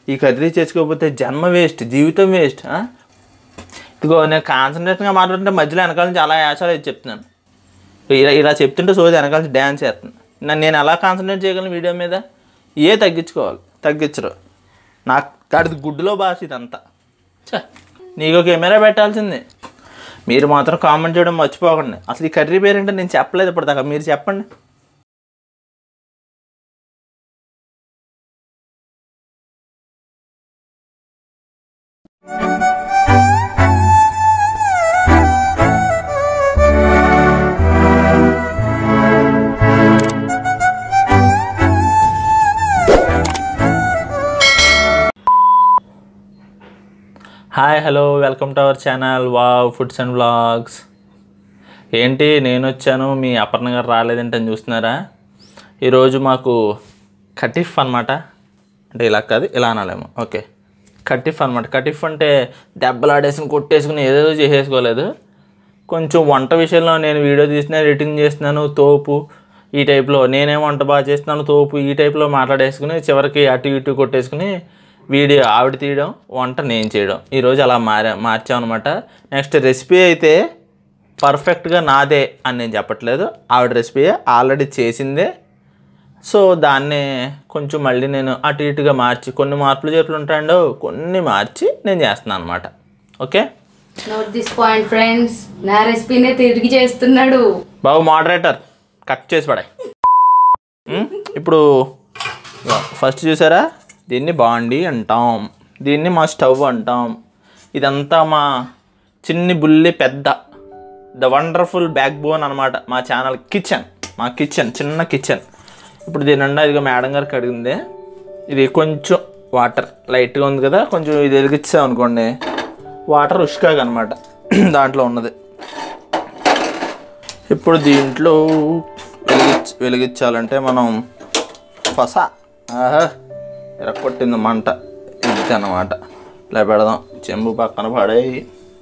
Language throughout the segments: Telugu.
ఈ కర్రీ చేసుకోకపోతే జన్మ వేస్ట్ జీవితం వేస్ట్ ఇదిగో నేను కాన్సన్ట్రేషన్గా మాట్లాడుతుంటే మధ్యలో వెనకాల నుంచి అలా యాసాలు వేసి చెప్తున్నాను ఇలా ఇలా చెప్తుంటే సోది వెనకాల నుంచి డ్యాన్స్ చేస్తున్నాను నన్ను నేను ఎలా కాన్సన్ట్రేట్ చేయగలను వీడియో మీద ఏ తగ్గించుకోవాలి తగ్గించరు నాకు కాడిది గుడ్డులో భాష ఇదంతా ఛ, నీకు కెమెరా పెట్టాల్సిందే మీరు మాత్రం కామెంట్ చేయడం మర్చిపోకండి అసలు ఈ కర్రీ పేరేంటో నేను చెప్పలేదు ఇప్పటిదాకా మీరు చెప్పండి hi hello welcome to our channel wow foods and vlogs ఏంటి నేను వచ్చాను మీ అపర్ణ గారు రాలేదంటే అని చూస్తున్నారా ఈరోజు మాకు కటిఫ్ అనమాట అంటే ఇలా కాదు ఇలా అనాలేమో ఓకే కటిఫ్ అనమాట కటిఫ్ అంటే దెబ్బలాడేసుకుని కొట్టేసుకుని ఏదేదో చేసేసుకోలేదు కొంచెం వంట విషయంలో నేను వీడియో తీసిన ఎడిటింగ్ చేస్తున్నాను తోపు ఈ టైప్లో నేనే వంట బాగా చేస్తున్నాను తోపు ఈ టైప్లో మాట్లాడేసుకుని చివరికి అటు ఇటు కొట్టేసుకుని వీడియో ఆవిడ తీయడం వంట నేను చేయడం ఈరోజు అలా మారా మార్చామన్నమాట నెక్స్ట్ రెసిపీ అయితే పర్ఫెక్ట్గా నాదే అని నేను చెప్పట్లేదు ఆవిడ రెసిపీ ఆల్రెడీ చేసిందే సో దాన్ని కొంచెం మళ్ళీ నేను అటు ఇటుగా మార్చి కొన్ని మార్పులు చేతులు ఉంటాయండో కొన్ని మార్చి నేను చేస్తున్నాను అనమాట okay note this point friends నా రెసిపీనే తిరిగి చేస్తున్నాడు బాబు మోడరేటర్ కట్ చేసి పడాయి ఇప్పుడు ఫస్ట్ చూసారా దీన్ని బాండి అంటాం దీన్ని మా స్టవ్ అంటాం ఇదంతా మా చిన్ని బుల్లి పెద్ద ద వండర్ఫుల్ బ్యాక్ బోన్ అనమాట మా ఛానల్ కిచెన్ మా కిచెన్ చిన్న కిచెన్ ఇప్పుడు దీని నిండా ఇదిగో మేడం గారికి అడిగింది ఇది కొంచెం వాటర్ లైట్గా ఉంది కదా కొంచెం ఇది వెలిగించాం అనుకోండి వాటర్ ఉష్కాగా అనమాట దాంట్లో ఉన్నది ఇప్పుడు దీంట్లో వెలిగించ వెలిగించాలంటే మనం ఫస ఆహా ఎరక్కొట్టింది మంట ఇది అన్నమాట ఇలా పెడదాం చెంబు పక్కన పడేయి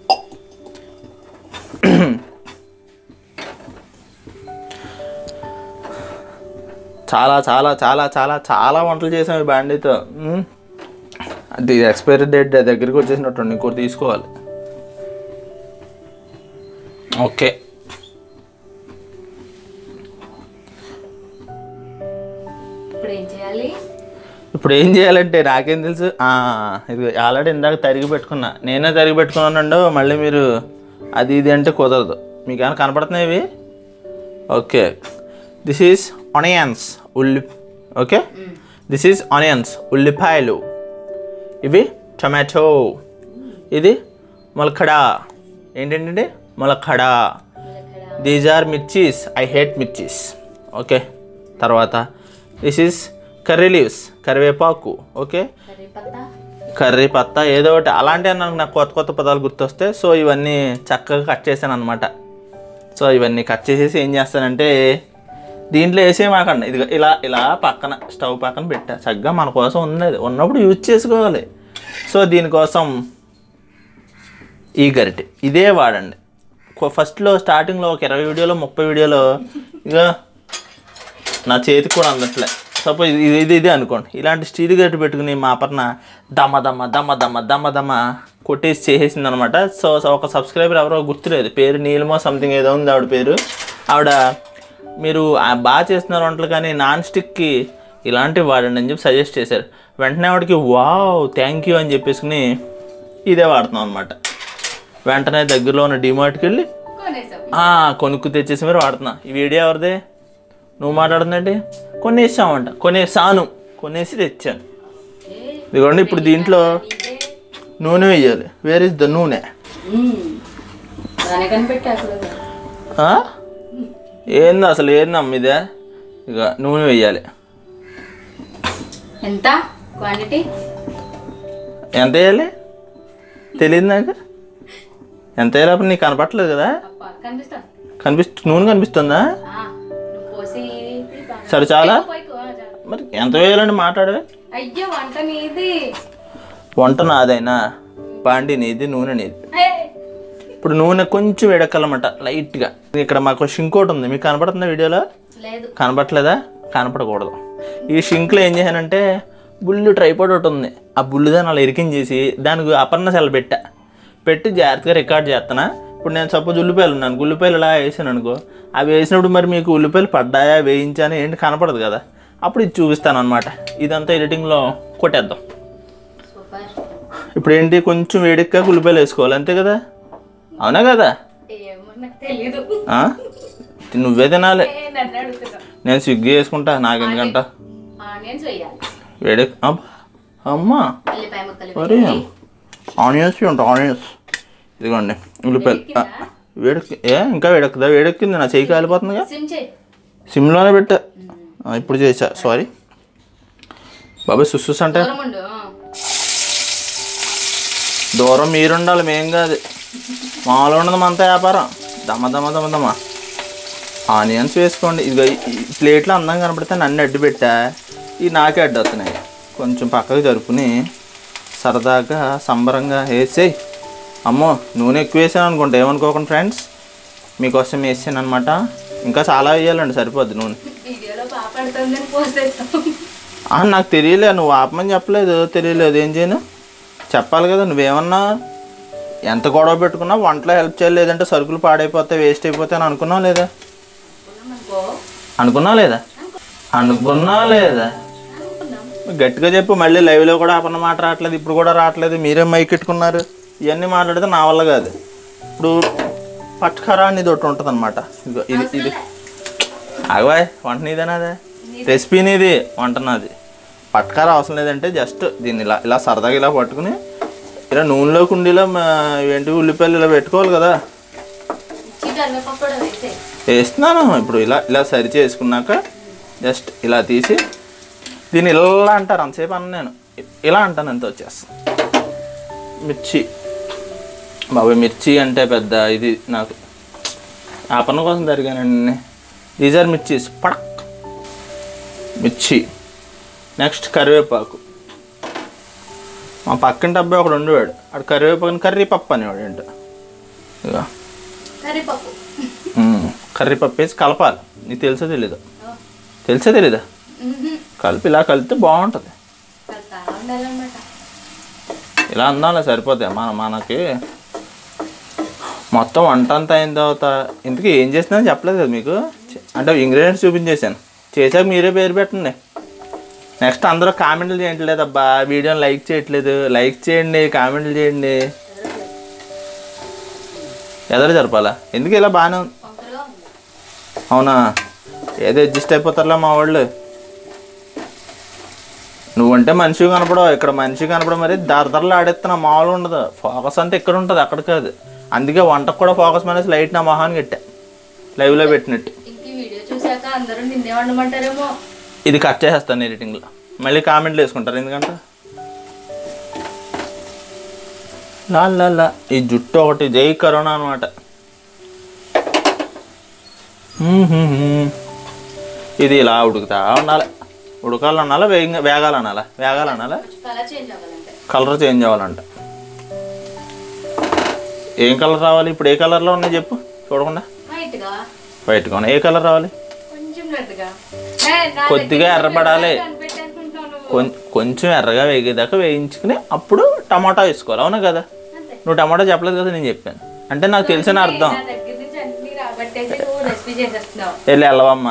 చాలా చాలా చాలా చాలా చాలా వంటలు చేసాం ఈ బ్యాండీతో మ్మ్. అది ఎక్స్పైరీ డేట్ దగ్గరికి వచ్చేసినట్టు ఇంకోటి తీసుకోవాలి ఓకే ఇప్పుడు ఏం చేయాలి ఇప్పుడు ఏం చేయాలంటే నాకేం తెలుసు ఆ, ఇది ఆల్రెడీ ఇందాక తరిగి పెట్టుకున్నా నేనే తరిగి పెట్టుకున్నానండు మళ్ళీ మీరు అది ఇది అంటే కుదరదు మీకు ఏమైనా కనపడుతున్నాయి ఇవి ఓకే దిస్ ఈజ్ ఆనియన్స్ ఉల్లి ఓకే దిస్ ఈజ్ ఆనియన్స్ ఉల్లిపాయలు ఇవి టమాటో ఇది మొలకడా ఏంటంటే మొలకడా these are mirchis I hate mirchis okay తర్వాత దిస్ ఈస్ కర్రీ లీవ్స్ కరివేపాకు okay curry patta curry patta ఏదో ఒకటి అలాంటి నాకు నాకు కొత్త కొత్త పదాలు గుర్తొస్తాయి సో ఇవన్నీ చక్కగా కట్ చేశాను అనమాట సో ఇవన్నీ కట్ చేసేసి ఏం చేస్తానంటే దీంట్లో వేసేమాకండి ఇది ఇలా ఇలా పక్కన స్టవ్ పక్కన పెట్టా చక్కగా మన కోసం ఉన్నది ఉన్నప్పుడు యూజ్ చేసుకోవాలి సో దీనికోసం ఈ గరిటె ఇదే వాడండి కొ- ఫస్ట్లో స్టార్టింగ్లో ఒక ఇరవై వీడియోలో ముప్పై వీడియోలో ఇక నా చేతికి కూడా అందట్లే సపోజ్ ఇది ఇది ఇది అనుకోండి ఇలాంటి స్టీల్ గట్టి పెట్టుకుని మా అపర్ణ దమ్మ దమ్మ దమ్మ దమ్మ దమ్మ దమ్మ కొట్టేసి చేసేసింది అనమాట సో సో ఒక సబ్స్క్రైబర్ ఎవరో గుర్తులేదు పేరు నీలమో సంథింగ్ ఏదో ఉంది ఆవిడ పేరు ఆవిడ మీరు ఆ బాగా చేస్తున్నారు వంటలు కానీ నాన్ స్టిక్కి ఇలాంటివి వాడండి అని చెప్పి సజెస్ట్ చేశారు వెంటనే ఆవిడకి వావ్ థ్యాంక్ యూ అని చెప్పేసుకుని ఇదే వాడుతున్నాం అనమాట వెంటనే దగ్గరలో ఉన్న డిమార్ట్కి వెళ్ళి కొనేసాం ఆ, కొనుక్కు తెచ్చేసి మీరు వాడుతున్నా ఈ వీడియో ఎవరిదే నువ్వు మాట్లాడుతుందండి కొనేసామంట కొనేసాను కొనేసి తెచ్చాను ఇదిగోండి ఇప్పుడు దీంట్లో నూనె వేయాలి వేర్ ఇస్ ద నూనె దాని కనిపెట్టా అక్కడ ఆ? ఏంది అసలు ఏందమ్మ ఇదే ఇక నూనె వేయాలి ఎంత క్వాంటిటీ ఎంత వేయాలి తెలియదు నాకు ఎంత వేయాలి నీకు కనపట్లేదు కదా కనిపిస్తా కనిపిస్తు నూనె కనిపిస్తుందా ఆ, నువ్వు పోసి ఇది బాగా- సరే చాలా పోయికో, ఆ, చాలు. మరి ఎంత వేయాలండి మాట్లాడవే అయ్యో వంట నీది వంట నాదైనా పాండి నీది నూనె నీది హే, ఇప్పుడు నూనె కొంచెం వేడెక్కాలన్నమాట లైట్గా ఇక్కడ మాకు షింక్ ఒకటి ఉంది మీకు కనపడుతుందా వీడియోలో లేదు కనపట్లేదా కనపడకూడదు ఈ షింక్లో ఏం చేశానంటే బుల్లు ట్రైపాడ్ ఒకటి ఉంది ఆ బుల్లు దాన్ని అలా ఇరికించేసి దానికి అపర్ణ సెల పెట్టా పెట్టి జాగ్రత్తగా రికార్డ్ చేస్తానా ఇప్పుడు నేను సపోజ్ ఉల్లిపాయలు ఉన్నాను ఉల్లిపాయలు ఇలా వేసాను అనుకో అవి వేసినప్పుడు మరి మీకు ఉల్లిపాయలు పడ్డాయా వేయించాను ఏంటి కనపడదు కదా అప్పుడు ఇది చూపిస్తాను అనమాట ఇదంతా ఎడిటింగ్లో కొట్టేద్దాం సూపర్ ఇప్పుడు ఏంటి కొంచెం వేడెక్కాక ఉల్లిపాయలు వేసుకోవాలి అంతే కదా అవునా కదా ఏమో నాకు తెలీదు ఆ? నువ్వే తినాలి ఏ, నన్ను అడుగుతున్నా నేను స్విగ్గీ వేసుకుంటా నాకెందుకంట ఆనియన్స్ వేయాలి వేడెక్ అబ్బ, అమ్మా ఉల్లిపాయ ముక్కలు మరి వేయాలి. ఆనియన్స్ ఉంటాయి ఆనియన్స్ ఇదిగోండి ఉల్లిపాయలు ఆ, వేడెక్కి ఏ ఇంకా వేడెక్కుదా వేడెక్కింది నా చెయ్యి కాలిపోతుందిగా సిమ్ చేయి సిమ్లోనే పెట్టా ఆ, ఇప్పుడు చేసా సారీ బాబాయ్ సుస్సుస్ అంటే దూరం ఉండు దూరం మీరుండాలి మేం కాదు మామూలు ఉండదు మనతో వ్యాపారం దమ్మ దమ్మ దమ్మ దమ్మ ఆనియన్స్ వేసుకోండి ఇదిగో ఈ- ఈ ప్లేట్లో అందంగా కనపడితే నన్ను అడ్డు పెట్టా ఇవి నాకే అడ్డు వస్తున్నాయి కొంచెం పక్కకు జరుపుని సరదాగా సంబరంగా వేసేయి అమ్మో నూనె ఎక్కువ వేసాను అనుకుంటా ఏమనుకోకండి ఫ్రెండ్స్ మీకోసం వేసాను అనమాట ఇంకా చాలా వేయాలండి సరిపోద్ది నూనె వీడియోలో బాగా పడుతుందని పోసేసాం ఆ, నాకు తెలియలే నువ్వు ఆపమని చెప్పలేదు తెలియలేదు ఏం చేయను చెప్పాలి కదా నువ్వేమన్నా ఎంత గొడవ పెట్టుకున్నా వంటలో హెల్ప్ చేయలేదంటే సరుకులు పాడైపోతే వేస్ట్ అయిపోతే అని అనుకున్నావు లేదా అనుకో అనుకున్నా లేదా అనుకున్నా లేదా అనుకున్నాం గట్టిగా చెప్పు మళ్ళీ లైవ్లో కూడా ఆపన్న మాట రావట్లేదు ఇప్పుడు కూడా రావట్లేదు మీరే మైక్ పెట్టుకున్నారు ఇవన్నీ మాట్లాడితే నా వల్ల కాదు ఇప్పుడు పట్కరా అనేది ఒకటి ఉంటుంది అనమాట ఇది ఇది ఆగవాయ్ వంట నీదేనా అదే రెసిపీ నీది వంట నాది పట్కార అవసరం లేదంటే జస్ట్ దీన్ని ఇలా ఇలా సరదాగా ఇలా పట్టుకుని ఇలా నూనెలో కుండీలో మా- ఏంటి ఉల్లిపాయలు ఇలా పెట్టుకోవాలి కదా ఇచ్చి కరివేపాకు కూడా వేసే వేస్తున్నాను ఇప్పుడు ఇలా ఇలా సరి చేసుకున్నాక జస్ట్ ఇలా తీసి దీన్ని ఇలా అంటారు అంతసేపు అన్న నేను ఇలా అంటాను ఎంత వచ్చేస్తుంది మిర్చి బాబాయ్ మిర్చి అంటే పెద్ద ఇది నాకు ఆ పని కోసం జరిగానండి దీస్ ఆర్ మిర్చీస్ పడక్ మిర్చి నెక్స్ట్ కరివేపాకు మా పక్కింటి అబ్బాయి ఒకడు ఉండేవాడు అక్కడ కరివేపాకుని కర్రీ పప్పు అనేవాడు ఏంటో ఇక కరివేపాకు కర్రీపప్పు వేసి కలపాలి నీకు తెలుసో తెలీదు తెలుసో తెలీదా మ్మ్. కలిపి ఇలా కలిపితే బాగుంటుంది కలుపుతా ఉండాలన్నమాట ఇలా అందాలి సరిపోతాయి మన మనకి మొత్తం వంట అంతా అయిన తర్వాత ఇంతకీ ఏం చేసినా చెప్పలేదు కదా మీకు చె- అంటే ఇంగ్రీడియంట్స్ చూపించేశాను చేశాక మీరే పేరు పెట్టండి నెక్స్ట్ అందరూ కామెంట్లు చేయట్లేదు అబ్బా వీడియోని లైక్ చేయట్లేదు లైక్ చేయండి కామెంట్లు చేయండి ఎదరు జరపాలా ఎందుకు ఇలా బాగానే ఉంది వంకరగా ఉంది అవునా ఏదో అడ్జస్ట్ అయిపోతారులే మా వాళ్ళు నువ్వంటే మనిషి కనపడవు ఇక్కడ మనిషి కనపడవు మరి దరదరలు ఆడేస్తున్నా మామూలు ఉండదు ఫోకస్ అంతా ఇక్కడ ఉంటుంది అక్కడ కాదు అందుకే వంటకు కూడా ఫోకస్ అనేసి లైట్ నా మొహాన్ని కట్టా లైవ్లో పెట్టినట్టు ఇంక ఈ వీడియో చూసాక అందరూ నిన్నే వండమంటారేమో ఇది కట్ చేసేస్తాను ఎడిటింగ్లో మళ్ళీ కామెంట్లు వేసుకుంటారు ఎందుకంటే లా లా లా ఈ జుట్టు ఒకటి జై కరోనా అనమాట ఇది ఇలా ఉడుకుతా ఉండాలి ఉడకాలనాలా వేగ వేగాలనాలా వేగాలనాలా కొంచెం కలర్ చేంజ్ అవ్వాలంటే కలర్ చేంజ్ అవ్వాలంట ఏం కలర్ రావాలి ఇప్పుడు ఏ కలర్లో ఉన్నాయి చెప్పు చూడకుండా వైట్గా వైట్గా ఉన్నాయి ఏ కలర్ రావాలి కొంచెం రెడ్గా ఏ, నా కొద్దిగా దగ్గర ఎర్రబడాలి. కనిపెట్టనుకుంటున్నావు నువ్వు. కొం- కొంచెం ఎర్రగా వేగేదాకా వేయించుకుని అప్పుడు టమాటా వేసుకోవాలి అవునా కదా అంతే. నువ్వు టమాటా చెప్పలేదు కదా నేను చెప్పాను అంటే నాకు తెలిసిన అర్థం నా దగ్గర నుంచి అన్ని రాబట్టేసి నువ్వు రెసిపీ చేసేస్తున్నావు వెళ్ళి వెళ్ళవమ్మా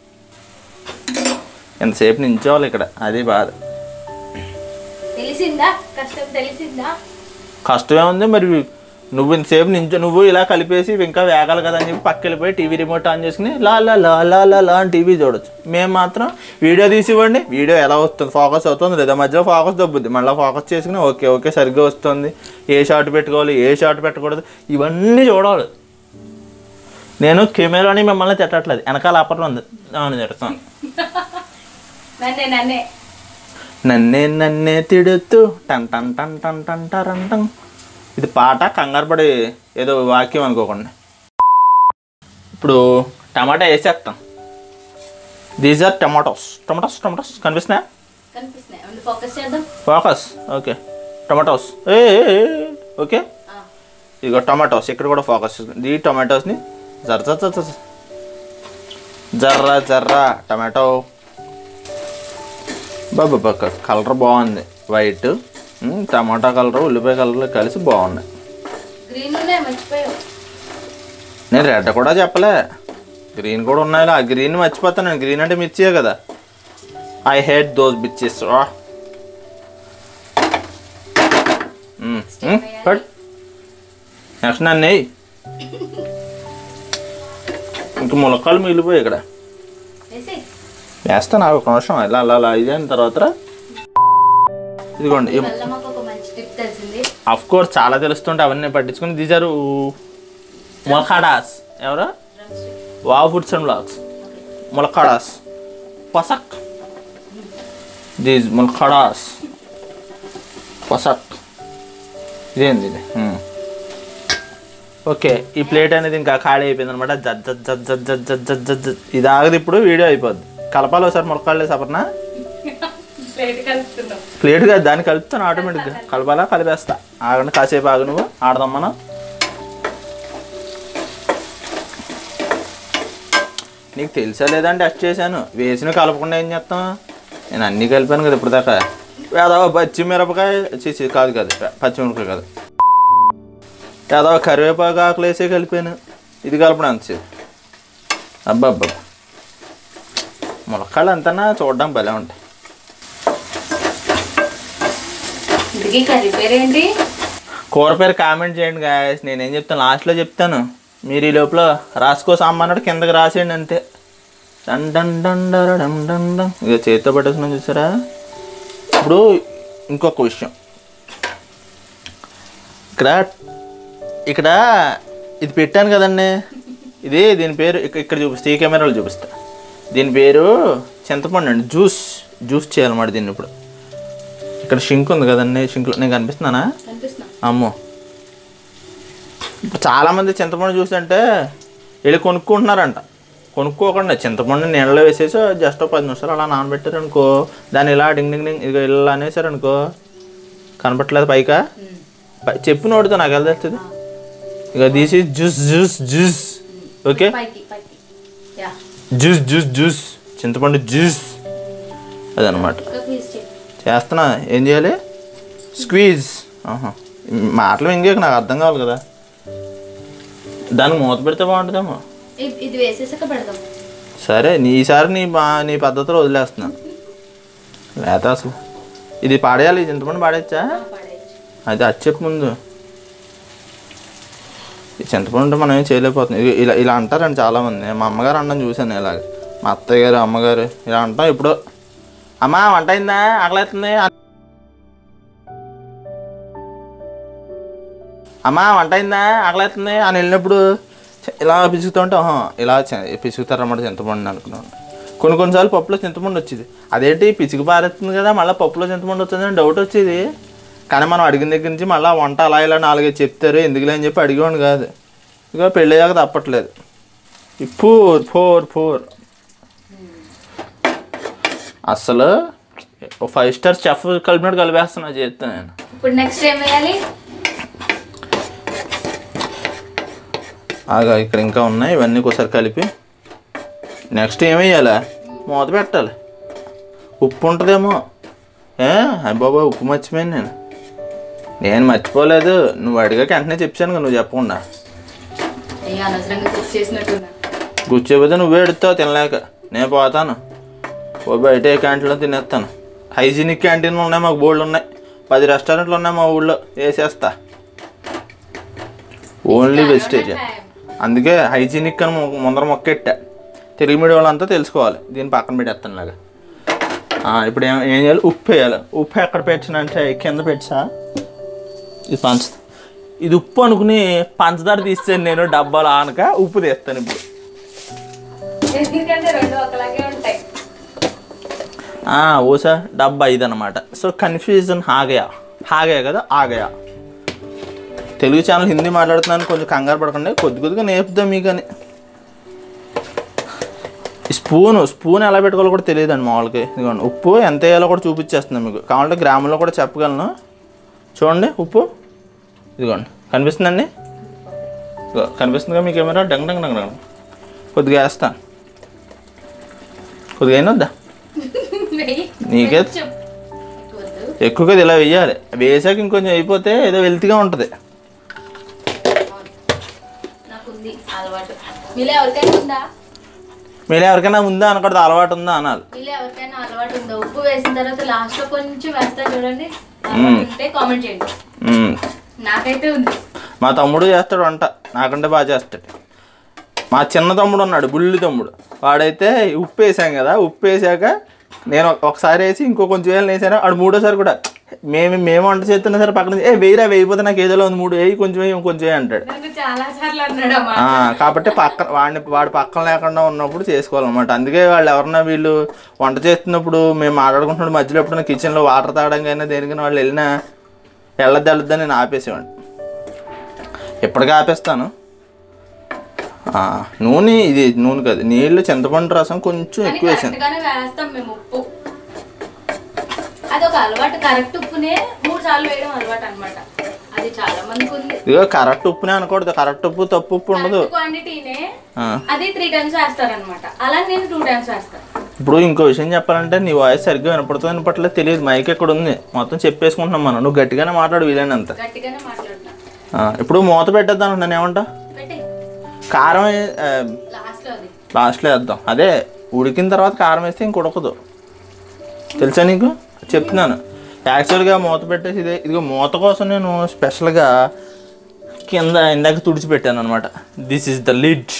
ఎంతసేపు నించోవాలి ఇక్కడ అది బాధ తెలిసిందా కష్టం తెలిసిందా కష్టమే ఉంది మరి నువ్వు ఇంతసేపు నించో నువ్వు ఇలా కలిపేసి ఇవి ఇంకా వేగాలి కదా అని చెప్పి పక్క వెళ్ళిపోయి టీవీ రిమోట్ ఆన్ చేసుకుని లా లా లా లా లా లా అని టీవీ చూడొచ్చు మేము మాత్రం వీడియో తీసి ఇవ్వండి వీడియో ఎలా వస్తుంది ఫోకస్ అవుతుంది లేదా మధ్యలో ఫోకస్ దొబ్బుద్ది మళ్ళీ ఫోకస్ చేసుకుని ఓకే ఓకే సరిగ్గా వస్తుంది ఏ షాట్ పెట్టుకోవాలి ఏ షాట్ పెట్టకూడదు ఇవన్నీ చూడాలి నేను కెమెరాని మిమ్మల్ని తిట్టట్లేదు వెనకాల అప్పట్లో ఉంది దాన్ని తిడతాను నన్నే నన్నే నన్నే నన్నే తిడుతూ టన్ టన్ టన్ టన్ టన్ టరన్ టన్ ఇది పాట కంగారు పడి ఏదో వాక్యం అనుకోకండి ఇప్పుడు టమాటా వేసేస్తాం these are tomatoes tomatoes tomatoes కనిపిస్తున్నాయా కనిపిస్తున్నాయి ఉంది ఫోకస్ చేద్దాం ఫోకస్ ఓకే టమాటోస్ ఏ ఓకే ఆ, ఇదిగో టమాటోస్ ఇక్కడ కూడా ఫోకస్ చేస్తుంది ఈ టమాటోస్ని జర్ర జర్ర జర్ర జర్ర జర్ర టమాటో బాబా కలర్ బాగుంది వైట్ ఉమ్, టమాటా కలర్ ఉల్లిపాయ కలర్ కలిసి బాగున్నాయి గ్రీన్ ఉన్నాయి మర్చిపోయావు నేను రెడ్ కూడా చెప్పలే గ్రీన్ కూడా ఉన్నాయి ఆ గ్రీన్ మర్చిపోతాను నేను గ్రీన్ అంటే మిర్చియే కదా I hate those bitches next నన్ను నెయ్యి ఇంక ములక్కాలు మిగిలిపోయి ఇక్కడ వేసి వేస్తాను నాకు ఒక నిమిషం ఇలా అలా అలా ఇది అయిన తర్వాత ఇదిగోండి వల్ల మాకు ఒక మంచి టిప్ తెలిసింది అఫ్ కోర్స్ చాలా తెలుస్తుంటే అవన్నీ పట్టించుకుని దీజారు ములకాడాస్ ఎవరు వా ఫుడ్స్ అండ్ బ్లాగ్స్ ములకాడాస్ పసక్ దీస్ ములకాడాస్ పసక్ ఇదేంది ఇది మ్మ్. ఓకే ఈ ప్లేట్ అనేది ఇంకా ఖాళీ అయిపోయింది అనమాట జడ్ జడ్ జడ్ జడ్ జడ్ జడ్ జడ్ జడ్ జడ్. ఇది ఆగదు ఇప్పుడు వీడియో అయిపోద్ది కలపాలి ఒకసారి ములక్కాడలే సపర్నా ప్లేట్ కలుపుతున్నాం ప్లేట్ కాదు దాన్ని కలుపుతాను ఆటోమేటిక్గా కలపాలా కలిపేస్తా ఆగండి కాసేపు ఆగు నువ్వు ఆడదాం మనం నీకు తెలుసా లేదంటే టెస్ట్ చేశాను వేసిన కలపకుండా ఏం చేస్తాం నేను అన్నీ కలిపాను కదా ఇప్పుడు దాకా ఏదో పచ్చిమిరపకాయ చేసి కాదు కాదు పచ్చిమిరపకాయ కాదు ఏదో కరివేపాకు ఆకులు వేసే కలిపాను ఇది కలపడం అంతసేపు అబ్బా అబ్బా ములక్కాళ్ళు అంతనా చూడడం భలే ఉంటాయి ఇంతకీ కర్రీ పేరేంటి కూర పేరు కామెంట్ చేయండి గాయస్ నేనేం చెప్తాను లాస్ట్లో చెప్తాను మీరు ఈ లోపల రాసుకో సామాన్యుడు కిందకి రాసేయండి అంతే డన్ డన్ డన్ డర డమ్ డన్ డన్. ఇక చేతితో పట్టేస్తున్నాం చూసారా ఇప్పుడు ఇంకొక విషయం ఇక్కడ ఇక్కడ ఇది పెట్టాను కదండి ఇది దీని పేరు ఇక్క- ఇక్కడ చూపిస్తా ఈ కెమెరాలో చూపిస్తా దీని పేరు చింతపండు అండి జ్యూస్ జ్యూస్ చేయాలన్నమాట దీన్ని ఇప్పుడు ఇక్కడ షింక్ ఉంది కదండి షింక్లో నేను కనిపిస్తున్నానా కనిపిస్తున్నా అమ్మో ఇప్పుడు చాలామంది చింతపండు జ్యూస్ అంటే వెళ్ళి కొనుక్కుంటున్నారంట కొనుక్కోకుండా చింతపండు నీళ్ళలో వేసేసి జస్ట్ ఒక పది నిమిషాలు అలా నానబెట్టారు అనుకో దాన్ని ఇలా డింగ్ డింగ్ డింగ్ ఇక ఇలా అనేసారు అనుకో కనపట్లేదు పైకా పై చెప్పు నోడుతో నాకు ఎలా తెలుస్తుంది ఇక తీసి జ్యూస్ జ్యూస్ జ్యూస్ ఓకే పైకి పైకి యా జ్యూస్ జ్యూస్ జ్యూస్ చింతపండు జ్యూస్ అదనమాట ఇంకా ప్లీజ్ చెక్ చేస్తున్నా ఏం చేయాలి స్క్వీజ్ ఆహా మాటలు ఇంకేక నాకు అర్థం కావాలి కదా దానికి మూత పెడితే బాగుంటుందేమో ఇది వేసేసాక పెడదాం సరే నీ ఈసారి నీ బా నీ పద్ధతిలో వదిలేస్తున్నా లేత అసలు ఇది పాడేయాలి ఇది ఇంతమంది పాడేయచ్చా పడేయచ్చు అది అది చెప్పు ముందు ఈ చింతపండు ఉంటే మనం ఏం చేయలేకపోతున్నాం ఇది ఇలా ఇలా అంటారండి చాలామంది మా అమ్మగారు అనడం చూశాను ఇలాగ మా అత్తయ్య గారు అమ్మగారు ఇలా అంటాం ఇప్పుడు అమ్మా వంట అయిందా ఆకలేస్తుంది అమ్మా వంట అయిందా ఆకలేస్తుంది అని వెళ్ళినప్పుడు చ- ఇలా పిసుకుతుంటే ఆహా, ఇలా చ- పిసుకుతారన్నమాట చింతపండు అనుకున్నాను కొన్ని కొన్నిసార్లు పప్పులో చింతపండు వచ్చేది అదేంటి పిసికి పారేస్తుంది కదా మళ్ళీ పప్పులో చింతపండు వచ్చిందని డౌట్ వచ్చేది కానీ మనం అడిగిన దగ్గర నుంచి మళ్ళీ వంట అలా ఇలా నాలుగైదు చెప్తారు ఎందుకులే అని చెప్పి అడిగేవాడు కాదు ఇక పెళ్ళయ్యాక తప్పట్లేదు ఈ ఫోర్ ఫోర్ ఫోర్ అసలు ఓ ఫైవ్ స్టార్ చెఫ్ కలిపినట్టు కలిపేస్తున్నా చేస్తాను నేను ఇప్పుడు నెక్స్ట్ ఏం వేయాలి ఆగా ఇక్కడ ఇంకా ఉన్నాయి ఇవన్నీ ఒకసారి కలిపి నెక్స్ట్ ఏం వేయాలి మూత పెట్టాలి ఉప్పు ఉంటుందేమో ఏ అయ్య బాబా ఉప్పు మర్చిపోయాను నేను నేను మర్చిపోలేదు నువ్వు అడిగాక వెంటనే చెప్పాను కదా నువ్వు చెప్పకుండా అయ్యో అనవసరంగా ఫిక్స్ చేసినట్టున్నా కూర్చోపోతే నువ్వే ఎడుతావు తినలేక నేను పోతాను ఓ బయట ఏ క్యాంటీన్లో తినేస్తాను హైజీనిక్ క్యాంటీన్లు ఉన్నాయి మాకు బోర్డులు ఉన్నాయి పది రెస్టారెంట్లు ఉన్నాయి మా ఊళ్ళో వేసేస్తా ఓన్లీ వెజిటేరియన్ అందుకే హైజీనిక్ అని మొ- ముందర మొక్కెట్టా తెలుగు మీడియం వాళ్ళంతా తెలుసుకోవాలి దీన్ని పక్కన పెట్టేస్తాను ఇలాగా ఆ, ఇప్పుడు ఏం ఏం చేయాలి ఉప్పు వేయాలి ఉప్పు ఎక్కడ పెట్టినంటే కింద పెట్టా ఇది పంచ ఇది ఉప్పు అనుకుని పంచదార తీస్తాను నేను డబ్బాలు ఆనక ఉప్పు తీస్తాను ఇప్పుడు ఎందుకంటే రెండు ఒకలాగే ఉంటాయి ఆ, ఓసా డబ్బా ఇది అనమాట సో కన్ఫ్యూజన్ హాగయా హాగయా కదా ఆగయా తెలుగు ఛానల్ హిందీ మాట్లాడుతున్నాను కొంచెం కంగారు పడకండి కొద్ది కొద్దిగా నేర్పుదాం మీకు అని ఈ స్పూన్ స్పూన్ ఎలా పెట్టుకోవాలో కూడా తెలియదండి మామూలుగా ఇదిగోండి ఉప్పు ఎంత వేయాలో కూడా చూపించేస్తున్నాను మీకు కావాలంటే గ్రాములో కూడా చెప్పగలను చూడండి ఉప్పు ఇదిగోండి కనిపిస్తుందండి ఇదిగో కనిపిస్తుందిగా మీ కెమెరా డంగ్ డంగ్ డంగ్ డంగ్ కొద్దిగా వేస్తాను కొద్దిగా అయినా వద్దా వెయ్యి నీకే చెప్పు వద్దు. ఎక్కువగా ఇలా వేయాలి వేసాక ఇంకొంచెం అయిపోతే ఏదో వెల్తిగా ఉంటుంది నాకుంది అలవాటు మీలో ఎవరికైనా ఉందా మీరు ఎవరికైనా ఉందా అనకూడదు అలవాటు ఉందా అనాలి మీలో ఎవరికైనా అలవాటు ఉందా ఉప్పు వేసిన తర్వాత లాస్ట్ లో కొంచెం వేస్తారు చూడండి అలవాటు ఉంటే కామెంట్ చేయండి మ్మ్. నాకైతే ఉంది మా తమ్ముడు చేస్తాడు వంట నాకంటే బాగా చేస్తాడు మా చిన్న తమ్ముడు ఉన్నాడు బుల్లి తమ్ముడు వాడైతే ఉప్పు వేసాం కదా ఉప్పు వేసాక నేను ఒక- ఒకసారి వేసి ఇంకో కొంచెం వేయాలని వేసాను వాడు మూడోసారి కూడా మేము మేము వంట చేస్తున్నా సరే పక్కన నుంచి, ఏ వేయరా వేయిపోతే నాకు ఏదో ఉంది మూడు వేయి కొంచెం వేయి కొంచెం వేయి అంటాడు నన్ను చాలా సార్లు అన్నాడు అమ్మా ఆ, కాబట్టి పక్కన వాడిని వాడి పక్కన లేకుండా ఉన్నప్పుడు చేసుకోవాలన్నమాట అందుకే వాళ్ళు ఎవరన్నా వీళ్ళు వంట చేస్తున్నప్పుడు మేము మాట్లాడుకుంటున్నప్పుడు మధ్యలో ఎప్పుడైనా కిచెన్లో వాటర్ తాగడానికైనా దేనికైనా వాళ్ళు వెళ్ళినా వెళ్ళద్దు వెళ్ళొద్దని నేను ఆపేసేవాడిని ఎప్పటికీ ఆపేస్తాను ఆ, నూనె ఇది నూనె కాదు నీళ్ళు చింతపండు రసం కొంచెం కానీ ఎక్కువ వేసాను కరెక్ట్ గానే వేస్తాం మేము ఉప్పు అది ఒక అలవాటు కరెక్ట్ ఉప్పునే మూడు సార్లు వేయడం అలవాటు అన్నమాట అది చాలా మందికి ఉంది ఇదిగో కరెక్ట్ ఉప్పునే అనకూడదు కరెక్ట్ ఉప్పు తప్పు ఉప్పు ఉండదు క్వాంటిటీనే ఆ, అది త్రీ టైమ్స్ వేస్తారనమాట అలా నేను టూ టైమ్స్ వేస్తాను ఇప్పుడు ఇంకో విషయం చెప్పాలంటే నీ వాయిస్ సరిగ్గా వినపడుతుంది వినపట్లేదు తెలియదు మైక్ ఎక్కడ ఉంది మొత్తం చెప్పేసుకుంటున్నాం మనం నువ్వు గట్టిగానే మాట్లాడు వీలైనంత గట్టిగానే మాట్లాడుతున్నా ఆ, ఇప్పుడు మూత పెట్టేద్దాం నన్ను ఏమంటా పెట్టి కారం లాస్ట్ లో అది లాస్ట్లో వేద్దాం అదే ఉడికిన తర్వాత కారం వేస్తే ఇంక ఉడకదు తెలుసా నీకు చెప్తున్నాను యాక్చువల్గా మూత పెట్టేసి ఇదే ఇదిగో మూత కోసం నేను స్పెషల్గా కింద ఇందాక తుడిచిపెట్టాను అనమాట దిస్ ఇస్ ద లిడ్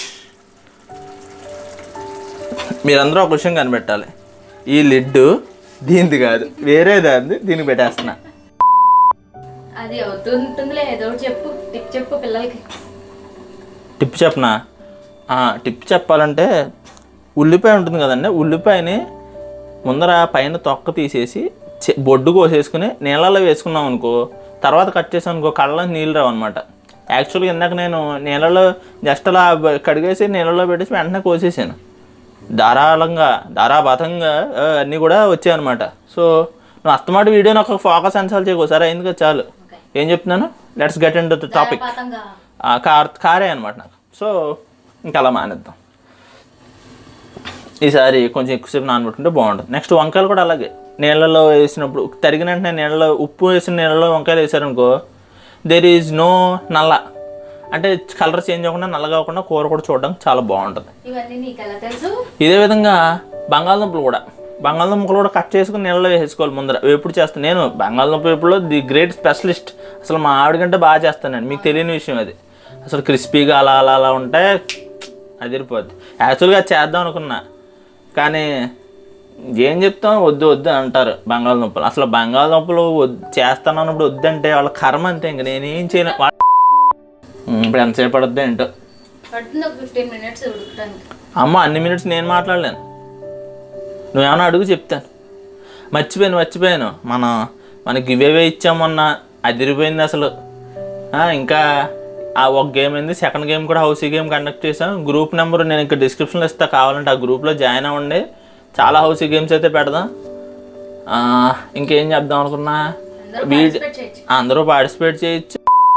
మీరందరూ ఒక విషయం కనిపెట్టాలి ఈ లిడ్ దీనిది కాదు వేరే దాన్ని దీనికి పెట్టేస్తున్నా అది అవుతుంటుందిలే ఏదో ఒకటి చెప్పు టిప్ చెప్పు పిల్లలకి టిప్ చెప్పనా ఆ, టిప్ చెప్పాలంటే ఉల్లిపాయ ఉంటుంది కదండి ఉల్లిపాయని ముందర పైన తొక్క తీసేసి చె- బొడ్డు కోసేసుకుని నీళ్ళలో వేసుకున్నాం అనుకో తర్వాత కట్ చేసాం అనుకో కళ్ళ నీళ్ళు రావు అనమాట యాక్చువల్గా ఇందాక నేను నీళ్ళలో జస్ట్ అలా బ- కడిగేసి నీళ్ళలో పెట్టేసి వెంటనే కోసేసాను ధారాళంగా ధారాబతంగా ఆ, అన్నీ కూడా వచ్చాయన్నమాట సో నువ్వు అస్తమాట వీడియోని ఒక ఫోకస్ అన్సాల్ చేయకోసారి అయింది కదా చాలు ఏం చెప్తున్నాను let's get in the topic పాతంగా ఆ కార్ కారే అనమాట నాకు సో ఇంకా అలా మానేద్దాం ఈసారి కొంచెం ఎక్కువసేపు నానబెట్టుకుంటే బాగుంటుంది నెక్స్ట్ వంకాయలు కూడా అలాగే నీళ్ళలో వేసినప్పుడు తరిగిన వెంటనే నీళ్ళలో ఉప్పు వేసిన నీళ్ళలో వంకాయలు వేసారనుకో దేర్ ఈజ్ నో నల్ల అంటే కలర్ చేంజ్ అవ్వకుండా నల్లగా అవ్వకుండా కూర కూడా చూడడానికి చాలా బాగుంటుంది ఇవన్నీ నీకు ఎలా తెలుసు ఇదే విధంగా బంగాళదుంపలు కూడా బంగాళదుంపలు కూడా కట్ చేసుకుని నీళ్ళలో వేసుకోవాలి ముందర వేపుడు చేస్తాను నేను బంగాళదుంప వేపుడులో ది గ్రేట్ స్పెషలిస్ట్ అసలు మా ఆవిడ కంటే బాగా చేస్తానండి మీకు తెలియని విషయం అది అసలు క్రిస్పీగా అలా అలా అలా ఉంటే అదిరిపోద్ది యాక్చువల్గా అది చేద్దాం అనుకున్నా కానీ ఏం చెప్తాం వద్దు వద్దు అంటారు బంగాళదుంపలు అసలు బంగాళదుంపలు వద్దు చేస్తాను అన్నప్పుడు వద్దంటే వాళ్ళ కర్మ అంతే ఇంక నేనేం చేయను వా- ఉమ్, ఇప్పుడు ఎంతసేపు పడుద్ది ఏంటో పడుతుంది ఒక ఫిఫ్టీన్ మినిట్స్ ఉడకడానికి అమ్మ అన్ని మినిట్స్ నేను మాట్లాడలేను నువ్వేమన్నా అడుగు చెప్తాను మర్చిపోయాను మర్చిపోయాను మన మనకి ఇవేవే ఇచ్చామన్న అదిరిపోయింది అసలు ఆ, ఇంకా ఆ ఒక గేమ్ అయింది సెకండ్ గేమ్ కూడా హౌసీ గేమ్ కండక్ట్ చేసాం గ్రూప్ నెంబర్ నేను ఇంకా డిస్క్రిప్షన్లో ఇస్తా కావాలంటే ఆ గ్రూప్లో జాయిన్ అవ్వండి చాలా హౌసీ గేమ్స్ అయితే పెడదాం ఆ, ఇంకేం చెప్దాం అనుకున్నా అందరూ వీడి participate చేయొచ్చు అందరూ పార్టిసిపేట్ చేయొచ్చు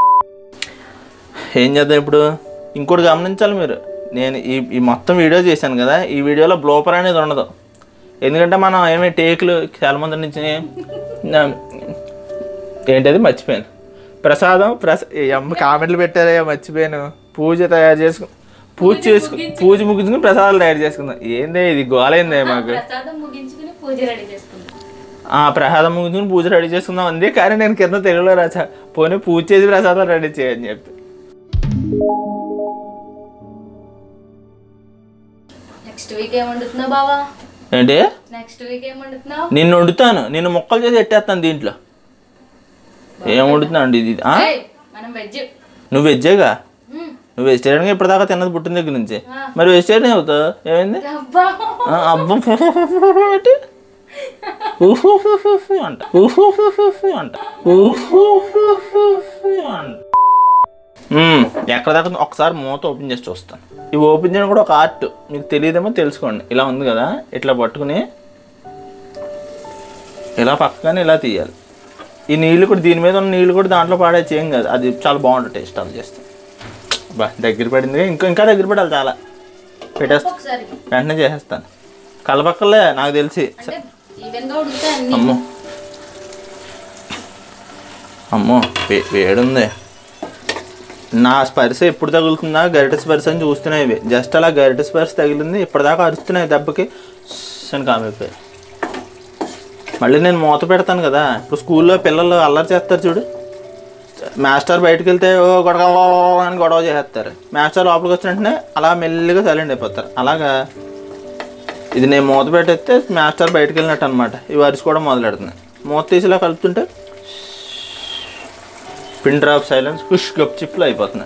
ఏం చేద్దాం ఇప్పుడు ఇంకోటి గమనించాలి మీరు నేను ఈ ఈ మొత్తం వీడియో చేశాను కదా ఈ వీడియోలో బ్లోపర్ అనేది ఉండదు ఎందుకంటే మనం ఏమి టేకులు చాలా మంది నుంచి నా- ఏంటది మర్చిపోయాను ప్రసాదం ప్రస ఈ అమ్మ కామెంట్లు పెట్టారయ్యా మర్చిపోయాను పూజ తయారు చేసుకు పూజ చేసుకు పూజ ముగించుకుని ప్రసాదాలు తయారు చేసుకుందాం ఏందే ఇది గోలైందే మాకు ప్రసాదం ముగించుకుని పూజ రెడీ చేసుకుందాం ఆ ప్రసాదం ముగించుకుని పూజ రెడీ చేసుకుందాం అందే కానీ నేను కింద తెలుగులో రాసా పోనీ పూజ చేసి ప్రసాదం రెడీ చేయని చెప్పి నెక్స్ట్ వీక్ ఏం వండుతున్నావు బావా ఏంటి నెక్స్ట్ వీక్ ఏం వండుతున్నావు నిన్ను వండుతాను నిన్ను ముక్కలు చేసి ఎట్టేస్తాను దీంట్లో ఏం వండుతున్నావు అండి ఇది ఆ? ఏయ్, మనం వెజ్ నువ్వు వెజ్జేగా నువ్వు వెజిటేరియన్గా ఇప్పటిదాకా తిన్నది పుట్టిన దగ్గర నుంచి మరి వెజిటేరియన్ అవుతావు ఏమైంది అబ్బా ఆ, అబ్బం అంటే ఊహుహుహుహు అంట ఊహుహుహుహు అంట ఊహుహుహుహు అంట మ్మ్. ఎక్కడ దాకా ఉందో ఒకసారి మూత ఓపెన్ చేసి చూస్తాను ఇవి ఓపెన్ చేయడం కూడా ఒక ఆర్ట్ మీకు తెలియదేమో తెలుసుకోండి ఇలా ఉంది కదా ఇట్లా పట్టుకుని ఇలా పక్కగానే ఇలా తీయాలి ఈ నీళ్ళు కూడా దీని మీద ఉన్న నీళ్ళు కూడా దాంట్లో పాడేసి ఏం కాదు అది చాలా బాగుంటుంది టేస్ట్ అది చేస్తాం బా దగ్గర పడింది ఇంకా ఇంకా దగ్గర పడాలి చాలా పెట్టేస్తా ఒకసారి వెంటనే చేసేస్తాను కలపక్కలే నాకు తెలిసి అంటే ఈవెన్గా ఉడుకుతాయి అన్ని అమ్మో అమ్మో వే- వేడుంది నా స్పర్శ ఎప్పుడు తగులుతుందా గరిట స్పర్శ అని చూస్తున్నాయి ఇవి జస్ట్ అలా గరిట స్పర్శ తగిలింది ఇప్పటిదాకా అరుస్తున్నాయి దెబ్బకి స్ అని కామైపోయాయి మళ్ళీ నేను మూత పెడతాను కదా ఇప్పుడు స్కూల్లో పిల్లలు అల్లరి చేస్తారు చూడు మాస్టర్ బయటకు వెళ్తే ఓ గొడవ అని గొడవ చేసేస్తారు మాస్టర్ లోపలికి వచ్చిన వెంటనే అలా మెల్లిగా సైలెంట్ అయిపోతారు అలాగా ఇది నేను మూత పెట్టేస్తే మాస్టర్ బయటకు వెళ్ళినట్టు అనమాట ఇవి అరిసి కూడా మొదలెడుతున్నాయి మూత తీసిలా కలుపుతుంటే పిన్ డ్రాప్ సైలెన్స్ హుష్ గప్ చిప్లు అయిపోతున్నాయి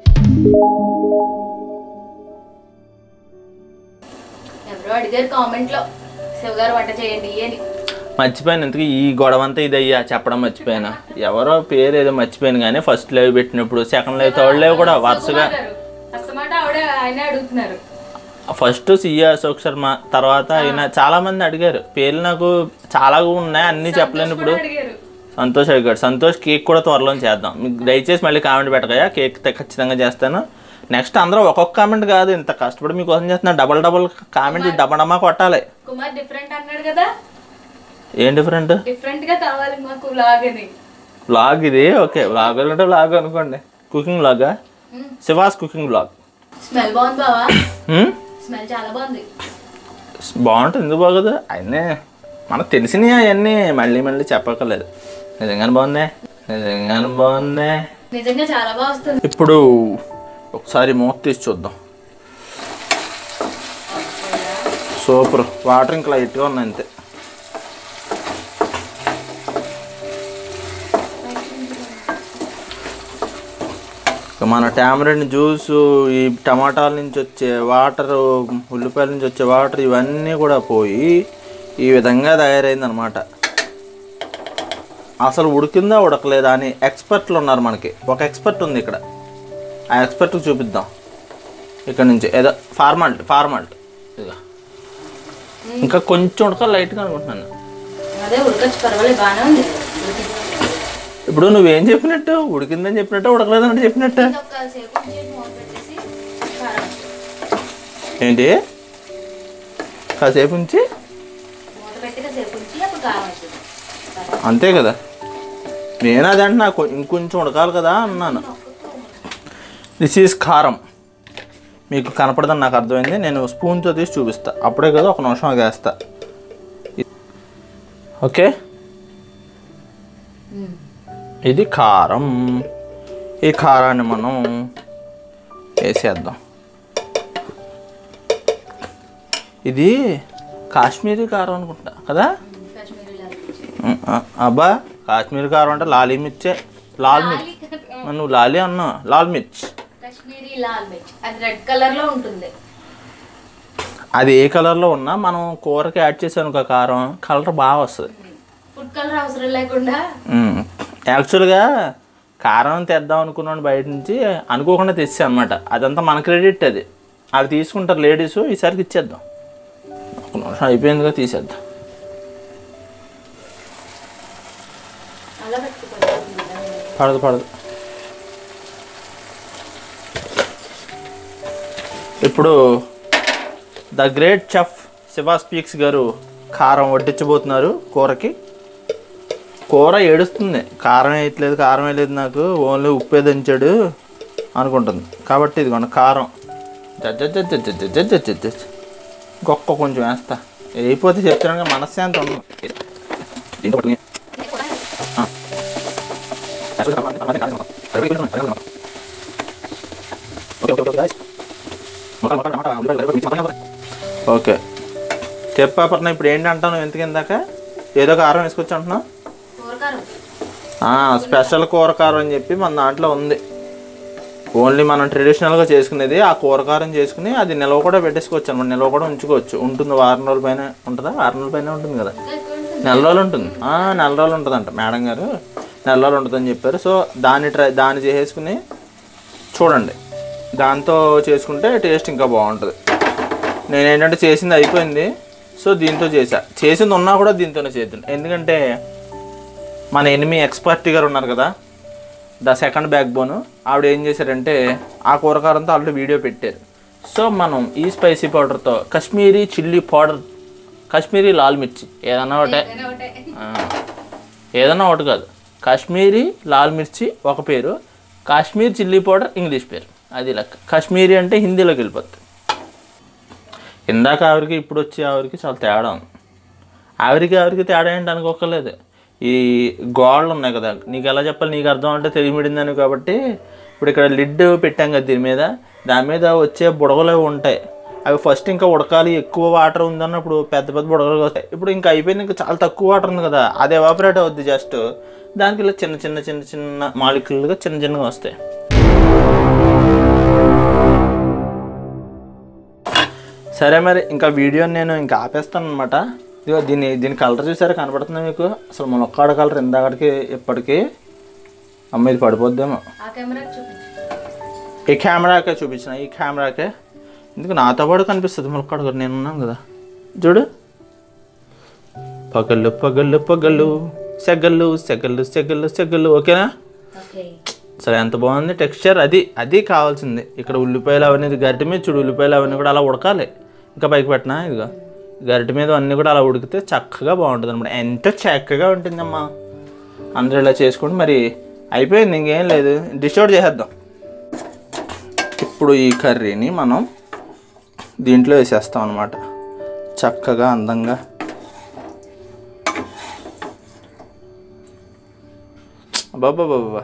ఎవరో అడిగారు కామెంట్ లో శివ గారు వంట చేయండి అని మర్చిపోయాను ఎందుకు ఈ గొడవ అంతా ఇదయ్యా చెప్పడం మర్చిపోయాను ఎవరో పేరు ఏదో మర్చిపోయాను కానీ ఫస్ట్ లైవ్ పెట్టినప్పుడు సెకండ్ లైవ్ థర్డ్ లైవ్ కూడా వరుసగా అస్తమాట ఆవిడ ఆయనే అడుగుతున్నారు ఫస్ట్ సిఏ అశోక్ శర్మ తర్వాత ఆయన చాలా మంది అడిగారు పేర్లు నాకు చాలా ఉన్నాయి అన్నీ చెప్పలేను ఇప్పుడు అడిగారు సంతోష్ అడిగాడు సంతోష్ కేక్ కూడా త్వరలో చేద్దాం మీకు దయచేసి మళ్ళీ కామెంట్ పెట్టకయా కేక్ త- ఖచ్చితంగా చేస్తాను నెక్స్ట్ అందరూ ఒక్కొక్క కామెంట్ కాదు ఇంత కష్టపడి మీకోసం చేస్తున్నా డబల్ డబల్ కామెంట్ డబ్బడమ్మా కొట్టాలి కుమార్ డిఫరెంట్ అన్నాడు కదా ఏం డిఫరెంట్ డిఫరెంట్ గా కావాలి మాకు వ్లాగ్ అని వ్లాగ్ ఇది ఓకే వ్లాగ్ అంటే వ్లాగ్ అనుకోండి కుకింగ్ వ్లాగా శివాస్ కుకింగ్ వ్లాగ్ స్మెల్ బాగుంది బావా స్మెల్ చాలా బాగుంది బాగుంటుంది ఎందుకు బాగోదు అయినే మనకు తెలిసినవి అవన్నీ మళ్ళీ మళ్ళీ చెప్పక్కర్లేదు నిజంగానే బాగుందే నిజంగానే బాగుందే నిజంగా చాలా బాగా వస్తుంది ఇప్పుడు ఒకసారి మూత తీసి చూద్దాం సూపర్ వాటర్ ఇంకా లైట్గా ఉన్నాయి అంతే ఇక మన టామరిన్ జ్యూస్ ఈ టమాటాల నుంచి వచ్చే వాటర్ ఉల్లిపాయల నుంచి వచ్చే వాటర్ ఇవన్నీ కూడా పోయి ఈ విధంగా తయారైందనమాట అసలు ఉడికిందా ఉడకలేదా అని ఎక్స్పర్ట్లు ఉన్నారు మనకి ఒక ఎక్స్పర్ట్ ఉంది ఇక్కడ ఆ ఎక్స్పర్ట్కి చూపిద్దాం ఇక్కడ నుంచి ఏదో ఫార్మాలిటీ ఫార్మాలిటీ ఇదిగో ఇంకా కొంచెం ఉడక లైట్గా అనుకుంటున్నాను అదే ఉడకొచ్చు పర్వాలేదు బాగానే ఉంది ఇప్పుడు నువ్వేం చెప్పినట్టు ఉడికిందని చెప్పినట్టు ఉడకలేదని చెప్పినట్టు ఒక్కసేపు ఉంచి మూత పెట్టేసి కారం ఏంటి కాసేపు ఉంచి మూత పెట్టి కాసేపు ఉంచి అప్పుడు కారం అవుతుంది అంతే కదా నేను అదే అంటున్నా కొ- ఇంకొంచెం ఉడకాలి కదా అన్నాను దిస్ ఈజ్ కారం మీకు కనపడదని నాకు అర్థమైంది నేను స్పూన్తో తీసి చూపిస్తా అప్పుడే కదా ఒక నిమిషం వేస్తా ఓకే ఇది కారం ఈ కారాన్ని మనం వేసేద్దాం ఇది కాశ్మీరీ కారం అనుకుంటా కదా కాశ్మీరీ లాల్ ఉమ్, ఆ, అబ్బా కాశ్మీరీ కారం అంటే లాలీ మిర్చే లాల్ మిర్చ్ మరి నువ్వు లాలీ అన్నావు లాల్ మిర్చ్ కాశ్మీరీ లాల్ మిర్చి అది రెడ్ కలర్ లో ఉంటుంది అది ఏ కలర్లో ఉన్నా మనం కూరకి యాడ్ చేసాను ఒక కారం కలర్ బాగా వస్తుంది ఫుడ్ కలర్ అవసరం లేకుండా ఉమ్, యాక్చువల్గా కారం తెద్దాం అనుకున్నాను బయట నుంచి అనుకోకుండా తెచ్చా అనమాట అదంతా మన క్రెడిట్ అది అవి తీసుకుంటారు లేడీస్ ఈసారికి ఇచ్చేద్దాం ఒక నిమిషం అయిపోయిందిగా తీసేద్దాం అలా పెట్టుకోవాలి పడదు పడదు ఇప్పుడు the great chef Shiva speaks గారు కారం వడ్డించబోతున్నారు కూరకి కూర ఏడుస్తుంది కారం వేయట్లేదు కారం వేయలేదు నాకు ఓన్లీ ఉప్పే దంచాడు అనుకుంటుంది కాబట్టి ఇదిగోండి కారం జజ్జ గొక్క కొంచెం వేస్తా వేయిపోతే చెప్తున్నాను కదా, మనశ్శాంతి ఉండదు దీంతో పట్టుకుని. ఓకే చెప్పాపట్నం ఇప్పుడు ఏంటి అంటాను ఎందుకు ఇందాక ఏదో కారం వేసుకొచ్చి అంటున్నావు కూరకారం ఆ, స్పెషల్ కూర కారం అని చెప్పి మన దాంట్లో ఉంది ఓన్లీ మనం ట్రెడిషనల్గా చేసుకునేది ఆ కూరకారం చేసుకుని అది నిల్వ కూడా పెట్టేసుకోవచ్చు అనమాట నిల్వ కూడా ఉంచుకోవచ్చు ఉంటుంది వారం రోజుల పైన ఉంటుందా వారం రోజుల పైన ఉంటుంది కదా ఇంకా ఎక్కువ ఉంటుంది నెల రోజులు ఉంటుంది ఆ, నెల రోజులు ఉంటుందంట మేడం గారు నెల రోజులు ఉంటుందని చెప్పారు సో దాన్ని ట్రై దాన్ని చేసేసుకుని చూడండి దాంతో చేసుకుంటే టేస్ట్ ఇంకా బాగుంటుంది నేను ఏంటంటే చేసింది అయిపోయింది సో దీంతో చేసా చేసింది ఉన్నా కూడా దీంతోనే చేద్దాం ఎందుకంటే మన ఎనిమి ఎక్స్పర్ట్ గారు ఉన్నారు కదా ద సెకండ్ బ్యాక్ బోన్ ఆవిడ ఏం చేశారంటే ఆ కూరకారంతో ఆల్రెడీ వీడియో పెట్టారు సో మనం ఈ స్పైసీ పౌడర్తో కాశ్మీరీ చిల్లీ పౌడర్ కాశ్మీరీ లాల్ మిర్చి ఏదన్నా ఒకటే ఏదైనా ఒకటే ఆ, ఏదన్నా ఒకటి కాదు కాశ్మీరీ లాల్ మిర్చి ఒక పేరు కాశ్మీర్ చిల్లీ పౌడర్ ఇంగ్లీష్ పేరు అది లెక్క కాశ్మీరీ అంటే హిందీలోకి వెళ్ళిపోతుంది ఇందాక ఆవిరికి ఇప్పుడు వచ్చే ఆవిరికి చాలా తేడా ఉంది ఆవిరికి ఆవిరికి తేడా ఏంటి అనుకోకలేదు ఈ గోడలు ఉన్నాయి కదా నీకు ఎలా చెప్పాలి నీకు అర్థం అంటే తెలియమిడిందని కాబట్టి ఇప్పుడు ఇక్కడ లిడ్ పెట్టాం కదా దీని మీద దాని మీద వచ్చే బుడగలు అవి ఉంటాయి అవి ఫస్ట్ ఇంకా ఉడకాలి ఎక్కువ వాటర్ ఉందన్నప్పుడు పెద్ద పెద్ద బుడగలు వస్తాయి ఇప్పుడు ఇంకా అయిపోయింది ఇంకా చాలా తక్కువ వాటర్ ఉంది కదా అది ఎవాపరేట్ అవుద్ది జస్ట్ దానికి ఇలా చిన్న చిన్న చిన్న చిన్న మాలిక్యులుగా చిన్న చిన్నగా వస్తాయి సరే మరి ఇంకా వీడియోని నేను ఇంకా ఆపేస్తాను అనమాట ఇదిగో దీని దీని కలర్ చూసారా కనపడుతుంది మీకు అసలు మునక్కాడ కలర్ ఇందాకటికి ఇప్పటికీ అమ్మ ఇది పడిపోద్దేమో ఆ కెమెరాకి చూపించు ఈ కెమెరాకే చూపించిన ఈ కెమెరాకే ఎందుకు నాతో పాటు కనిపిస్తుంది మునక్కాడ కలర్ నేను ఉన్నాను కదా చూడు పగళ్ళు పగళ్ళు పగళ్ళు సెగళ్ళు సెగళ్ళు సెగళ్ళు సెగళ్ళు ఓకేనా ఓకే సరే ఎంత బాగుంది టెక్స్చర్ అది అది కావాల్సింది ఇక్కడ ఉల్లిపాయలు అవన్నీ ఇది గరిటె మీద చూడు ఉల్లిపాయలు అవన్నీ కూడా అలా ఉడకాలి ఇంకా పైకి పెట్టినా ఇదిగో గరిటె మీద అన్నీ కూడా అలా ఉడికితే చక్కగా బాగుంటుంది అనమాట ఎంత చక్కగా ఉంటుందమ్మా అందరూ ఇలా చేసుకోండి మరి అయిపోయింది ఇంకేం లేదు డిష్ అవుట్ చేసేద్దాం ఇప్పుడు ఈ కర్రీని మనం దీంట్లో వేసేస్తాం అనమాట చక్కగా అందంగా బాబా బాబా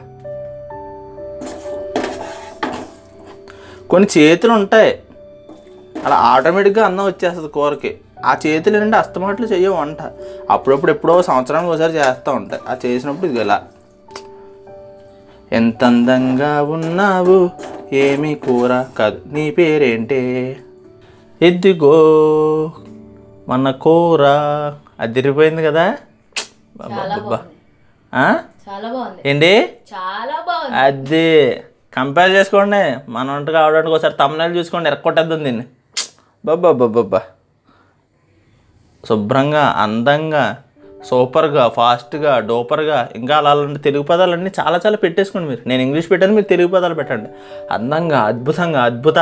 కొన్ని చేతులు ఉంటాయి అలా ఆటోమేటిక్గా అన్నం వచ్చేస్తుంది కూరకి ఆ చేతులు ఏంటంటే అస్తమాట్లు చెయ్య వంట అప్పుడప్పుడు ఎప్పుడో సంవత్సరానికి ఒకసారి చేస్తూ ఉంటాయి ఆ చేసినప్పుడు ఇది ఇలా ఎంత అందంగా ఉన్నావు ఏమి కూర కాదు నీ పేరేంటే ఎద్దిగో మన కూర అదిరిపోయింది కదా బాబా చాలా బాబా బాగుంది ఆ? చాలా బాగుంది ఏంటి చాలా బాగుంది అది కంపేర్ చేసుకోండి మన వంట కావడానికి ఒకసారి తమ్ముళ్ళు చూసుకోండి ఎరక్కొట్టేద్దాం దీన్ని బాబా బాబా శుభ్రంగా అందంగా సూపర్గా ఫాస్ట్గా డోపర్గా ఇంకా అలా అలాంటి తెలుగు పదాలన్నీ చాలా చాలా పెట్టేసుకోండి మీరు నేను ఇంగ్లీష్ పెట్టాను మీరు తెలుగు పదాలు పెట్టండి అందంగా అద్భుతంగా అద్భుత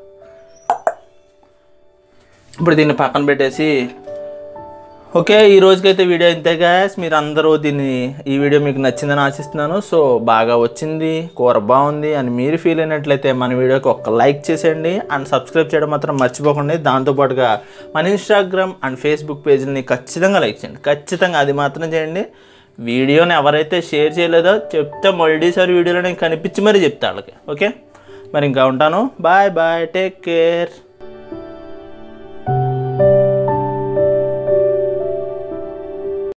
ఇప్పుడు దీన్ని పక్కన పెట్టేసి ఓకే ఈ రోజుకైతే వీడియో ఇంతే గాయస్ మీరు అందరూ దీన్ని ఈ వీడియో మీకు నచ్చిందని ఆశిస్తున్నాను సో బాగా వచ్చింది కూర బాగుంది అని మీరు ఫీల్ అయినట్లయితే మన వీడియోకి ఒక లైక్ చేసేయండి అండ్ సబ్స్క్రైబ్ చేయడం మాత్రం మర్చిపోకండి దాంతోపాటుగా మన ఇన్స్టాగ్రామ్ అండ్ ఫేస్బుక్ పేజ్ని ఖచ్చితంగా లైక్ చేయండి ఖచ్చితంగా అది మాత్రం చేయండి వీడియోని ఎవరైతే షేర్ చేయలేదో చెప్తే మళ్ళీసారి వీడియోలో నేను కనిపించి మరీ చెప్తా వాళ్ళకి ఓకే మరి ఇంకా ఉంటాను బాయ్ బాయ్ టేక్ కేర్